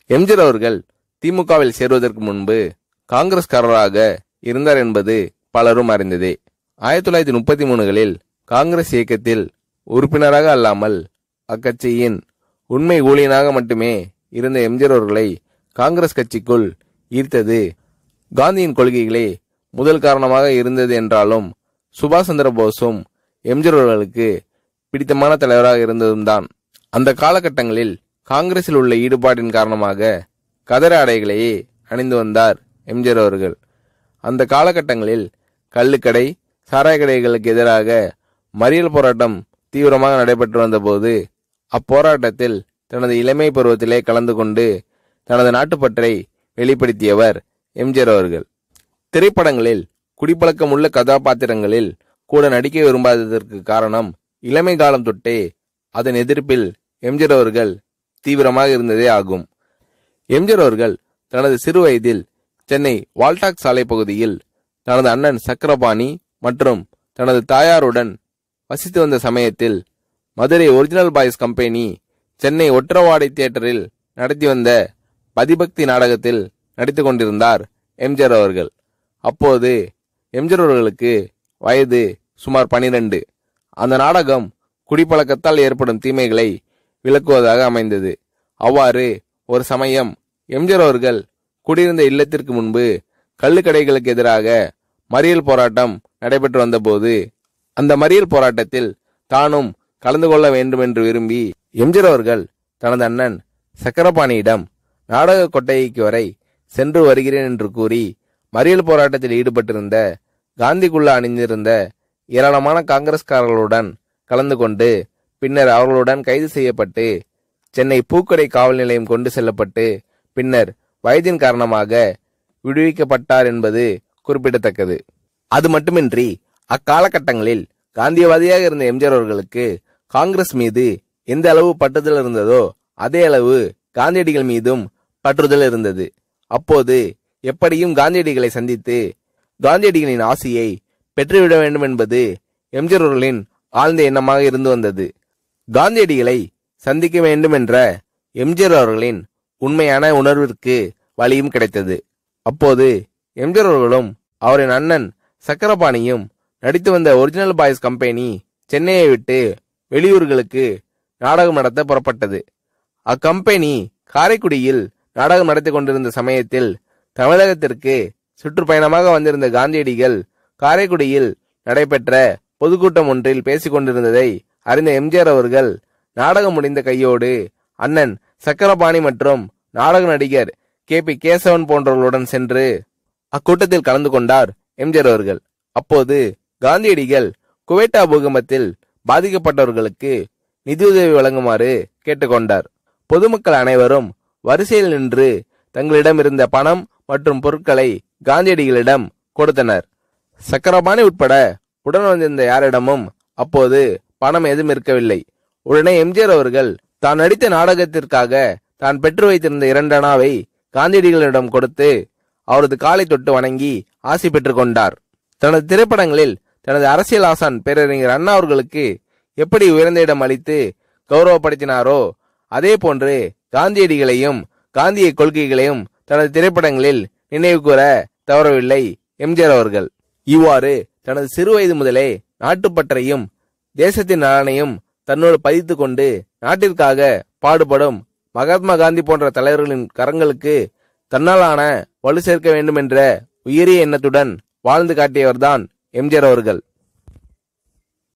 எம்ஜிஆர் அவர்கள் திமுகவில் சேருவதற்கு முன்பு காங்கிரஸ்காரராக இருந்தார் என்பது பலரும் அறிந்ததே ஆயிரத்தி தொள்ளாயிரத்தி முப்பத்தி மூணுகளில் காங்கிரஸ் இயக்கத்தில் உறுப்பினராக அல்லாமல் அக்கட்சியின் உண்மை ஊழியனாக மட்டுமே இருந்த எம்ஜிஆர் அவர்களை காங்கிரஸ் கட்சிக்குள் ஈர்த்தது காந்தியின் கொள்கைகளே முதல் காரணமாக இருந்தது என்றாலும் சுபாஷ் சந்திர போஸும் எம்ஜிஆர் அவர்களுக்கு பிடித்தமான தலைவராக இருந்ததும் தான் அந்த காலகட்டங்களில் காங்கிரஸில் உள்ள ஈடுபாட்டின் காரணமாக கதர ஆடைகளையே அணிந்து வந்தார் எம்ஜிஆர் அவர்கள் அந்த காலகட்டங்களில் கள்ளுக்கடை சாராய கடைகளுக்கு எதிராக மறியல் போராட்டம் தீவிரமாக நடைபெற்று வந்தபோது அப்போராட்டத்தில் தனது இளமை பருவத்திலே கலந்து கொண்டு தனது நாட்டுப்பற்றை வெளிப்படுத்தியவர் எம்ஜிஆர் அவர்கள் திரைப்படங்களில் குடிப்பழக்கம் உள்ள கதாபாத்திரங்களில் கூட நடிக்க விரும்பாததற்கு காரணம் இளமை காலம் தொட்டே அதன் எதிர்ப்பில் எம்ஜிஆர் அவர்கள் தீவிரமாக இருந்ததே ஆகும் எம்ஜிஆர் அவர்கள் தனது சிறு வயதில் சென்னை வால்டாக் சாலை பகுதியில் தனது அண்ணன் சக்கரபாணி மற்றும் தனது தாயாருடன் வசித்து வந்த சமயத்தில் Madurai original boys company Chennai ஒற்றவாடை தியேட்டரில் நடத்தி வந்த பதிபக்தி நாடகத்தில் நடித்துக் கொண்டிருந்தார் எம்ஜிஆர் அவர்கள் அப்போது எம்ஜிஆர் அவர்களுக்கு வயது சுமார் பனிரெண்டு அந்த நாடகம் குடிப்பழக்கத்தால் ஏற்படும் தீமைகளை விளக்குவதாக அமைந்தது அவ்வாறு ஒரு சமயம் எம்ஜிஆர் அவர்கள் குடியிருந்த இல்லத்திற்கு முன்பு கள்ளுக்கடைகளுக்கு எதிராக மறியல் போராட்டம் நடைபெற்று வந்தபோது அந்த மறியல் போராட்டத்தில் தானும் கலந்து கொள்ள வேண்டும் என்று விரும்பி எம்ஜிஆர் அவர்கள் தனது அண்ணன் சக்கரபாணியிடம் நாடக கொட்டகைக்கு வரை சென்று வருகிறேன் என்று கூறி மறியல் போராட்டத்தில் ஈடுபட்டிருந்த காந்திக்குள்ள அணிந்திருந்த ஏராளமான காங்கிரஸ்காரர்களுடன் கலந்து கொண்டு பின்னர் அவர்களுடன் கைது செய்யப்பட்டு சென்னை பூக்கடை காவல் நிலையம் கொண்டு செல்லப்பட்டு பின்னர் வயதின் காரணமாக விடுவிக்கப்பட்டார் என்பது குறிப்பிடத்தக்கது அது மட்டுமின்றி அக்காலகட்டங்களில் காந்தியவாதியாக இருந்த எம்ஜிஆர் அவர்களுக்கு காங்கிரஸ் மீது எந்த அளவு பற்றுதல் இருந்ததோ அதே அளவு காந்தியடிகள் மீதும் பற்றுதல் இருந்தது அப்போது எப்படியும் காந்தியடிகளை சந்தித்து காந்தியடிகளின் ஆசியை பெற்றுவிட வேண்டும் என்பது எம்ஜிஆர் அவர்களின் ஆழ்ந்த எண்ணமாக இருந்து வந்தது காந்தியடிகளை சந்திக்க வேண்டும் என்ற எம்ஜிஆர் அவர்களின் உண்மையான உணர்விற்கு வழியும் கிடைத்தது அப்போது எம்ஜிஆர் அவர்களும் அவரின் அண்ணன் சக்கரபாணியும் நடித்து வந்த ஒரிஜினல் பாய்ஸ் கம்பெனி சென்னையை விட்டு வெளியூர்களுக்கு நாடகம் நடத்த புறப்பட்டது அக்கம்பெனி காரைக்குடியில் நாடகம் நடத்தி கொண்டிருந்த சமயத்தில் தமிழகத்திற்கு சுற்றுப்பயணமாக வந்திருந்த காந்தியடிகள் காரைக்குடியில் நடைபெற்ற பொதுக்கூட்டம் ஒன்றில் பேசிக் கொண்டிருந்ததை அறிந்த எம்ஜிஆர் அவர்கள் நாடகம் முடிந்த கையோடு அண்ணன் சக்கரபாணி மற்றும் நாடக நடிகர் கே பி கேசவன் போன்றவர்களுடன் சென்று அக்கூட்டத்தில் கலந்து கொண்டார் எம்ஜிஆர் அவர்கள் அப்போது காந்தியடிகள் குவேட்டா பூகம்பத்தில் பாதிக்கப்பட்டவர்களுக்கு நிதியுதவி வழங்குமாறு கேட்டுக்கொண்டார் பொதுமக்கள் அனைவரும் வரிசையில் நின்று தங்களிடம் இருந்த பணம் மற்றும் பொருட்களை காந்தியடிகளிடம் கொடுத்தனர் சக்கரபாணி உட்பட உடன் வந்திருந்த யாரிடமும் அப்போது பணம் எதுவும் இருக்கவில்லை உடனே எம்ஜிஆர் அவர்கள் தான் நடித்த நாடகத்திற்காக தான் பெற்று வைத்திருந்த இரண்டனாவை காந்தியடிகளிடம் கொடுத்து அவரது காலை தொட்டு வணங்கி ஆசி பெற்றுக் கொண்டார் தனது திரைப்படங்களில் தனது அரசியல் ஆசான் பேரறிஞர் அண்ணா அவர்களுக்கு எப்படி உயர்ந்த இடம் அளித்து கௌரவப்படுத்தினாரோ அதே போன்று காந்தியடிகளையும் காந்திய கொள்கைகளையும் தனது திரைப்படங்களில் நினைவு கூற தவறவில்லை எம்ஜிஆர் அவர்கள் இவ்வாறு தனது சிறு வயது முதலே நாட்டுப்பற்றையும் தேசத்தின் நலனையும் தன்னோடு பதித்துக் கொண்டு நாட்டிற்காக பாடுபடும் மகாத்மா காந்தி போன்ற தலைவர்களின் கரங்களுக்கு தன்னாலான வலு சேர்க்க வேண்டும் என்ற உயரிய எண்ணத்துடன் வாழ்ந்து காட்டியவர்தான் எம்ஜிஆர் அவர்கள்